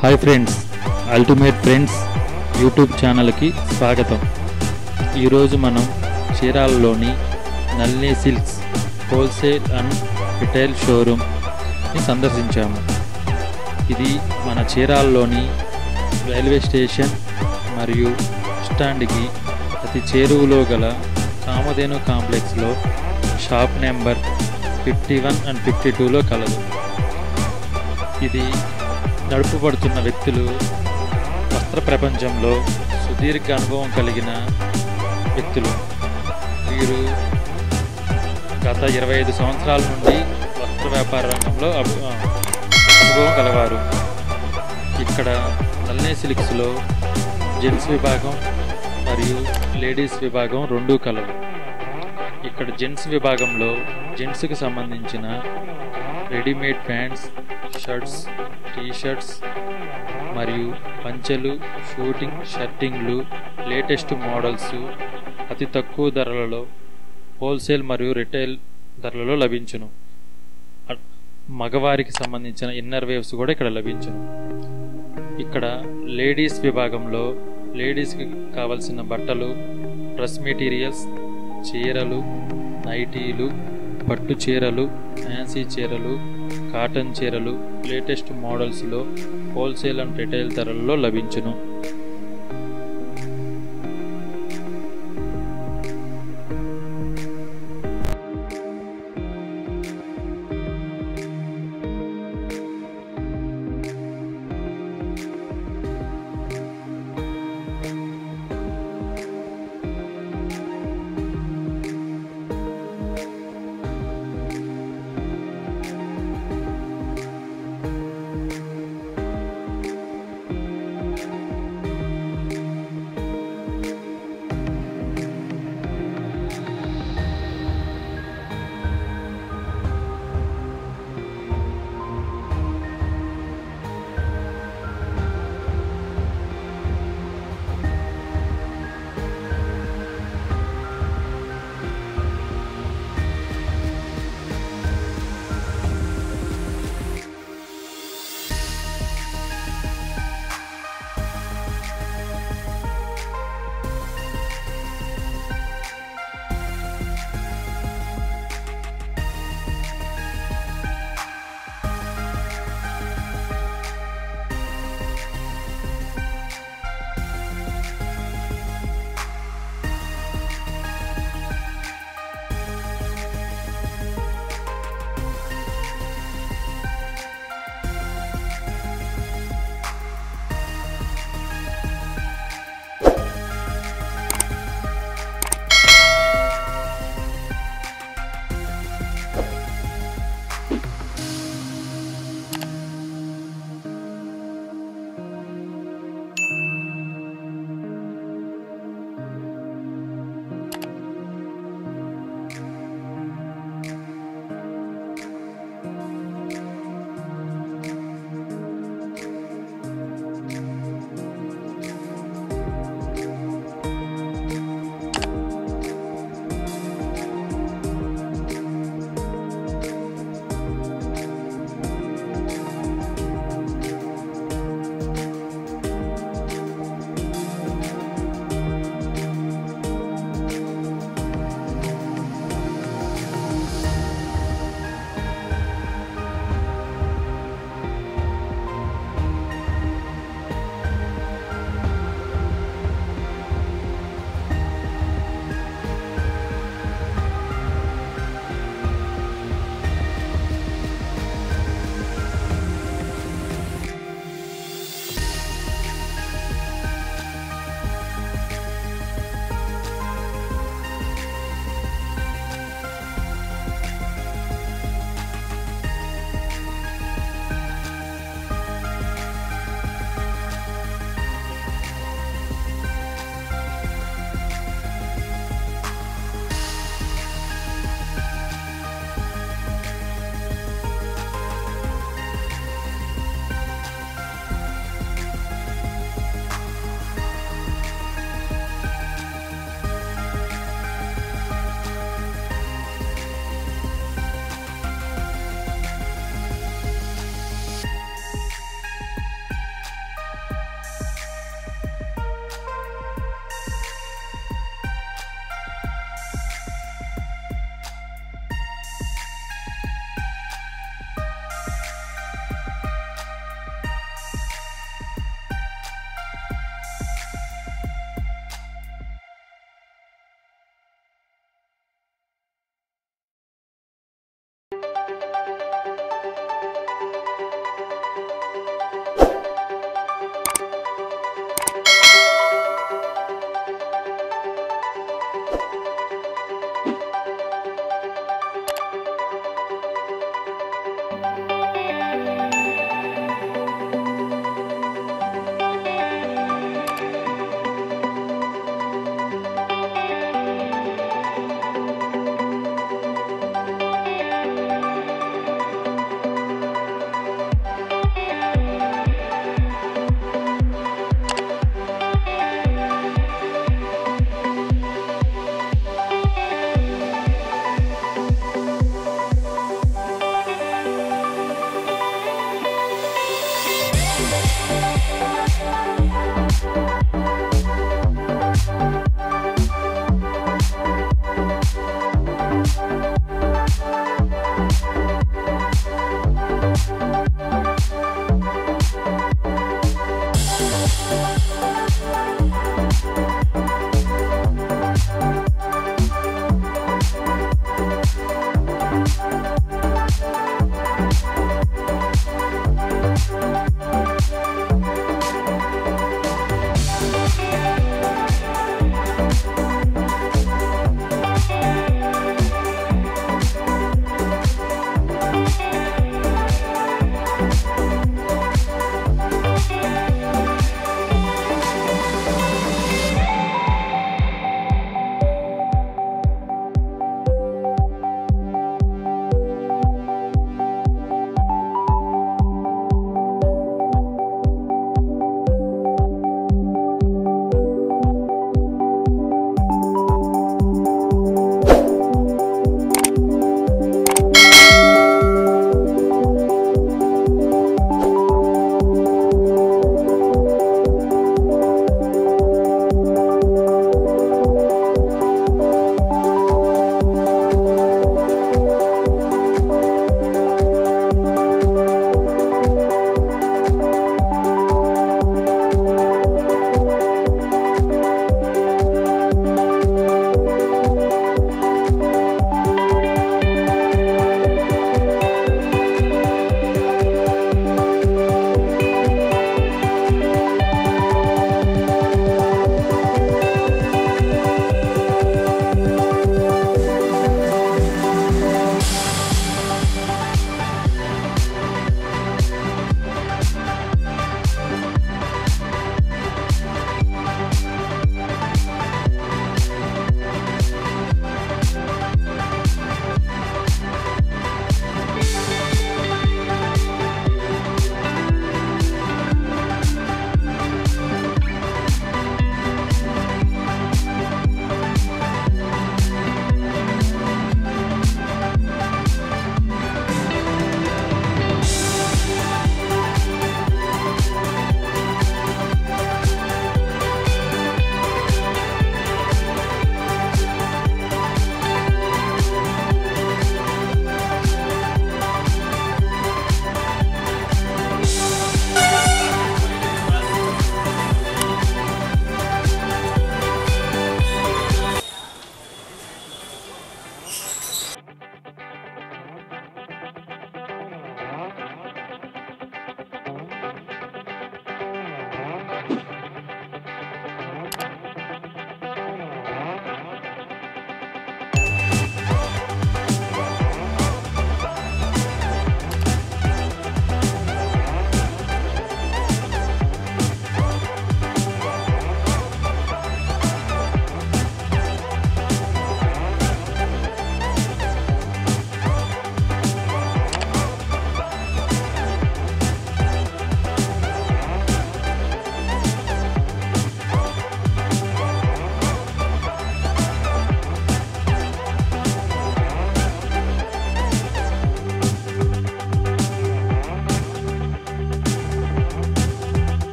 hi friends ultimate friends YouTube ఛానల్కి స్వాగతం ఈరోజు మనం చీరాలలోని Nalli silks wholesale and retail షోరూమ్ని సందర్శించాము ఇది మన చీరాలలోని రైల్వే స్టేషన్ మరియు స్టాండ్కి అతి చేరువలో గల కామధేను కాంప్లెక్స్లో shop number fifty one and fifty టూలో కలదు ఇది నడుపుబడుతున్న వ్యక్తులు వస్త్ర ప్రపంచంలో సుదీర్ఘ అనుభవం కలిగిన వ్యక్తులు వీరు గత ఇరవై ఐదు సంవత్సరాల నుండి వస్త్ర వ్యాపార రంగంలో అభి- ఆ, అనుభవం కలవారు ఇక్కడ నల్నే సిల్క్స్లో జెంట్స్ విభాగం మరియు లేడీస్ విభాగం రెండూ కలవు ఇక్కడ జెంట్స్ విభాగంలో జెంట్స్కి సంబంధించిన readymade pants shirts T shirts మరియు పంచెలు షూటింగ్ షర్టింగ్లు లేటెస్ట్ మోడల్స్ అతి తక్కువ ధరలలో హోల్సేల్ మరియు రిటైల్ ధరలలో లభించును అ- మగవారికి సంబంధించిన ఇన్నర్ వేవ్స్ కూడా ఇక్కడ లభించును ఇక్కడ లేడీస్ విభాగంలో లేడీస్కి కావలసిన బట్టలు డ్రెస్ మెటీరియల్స్ చీరలు నైటీలు పట్టు చీరలు ఫ్యాన్సీ చీరలు కాటన్ చీరలు లేటెస్ట్ మోడల్స్లో హోల్సేల్ అండ్ రిటైల్ ధరల్లో లభించును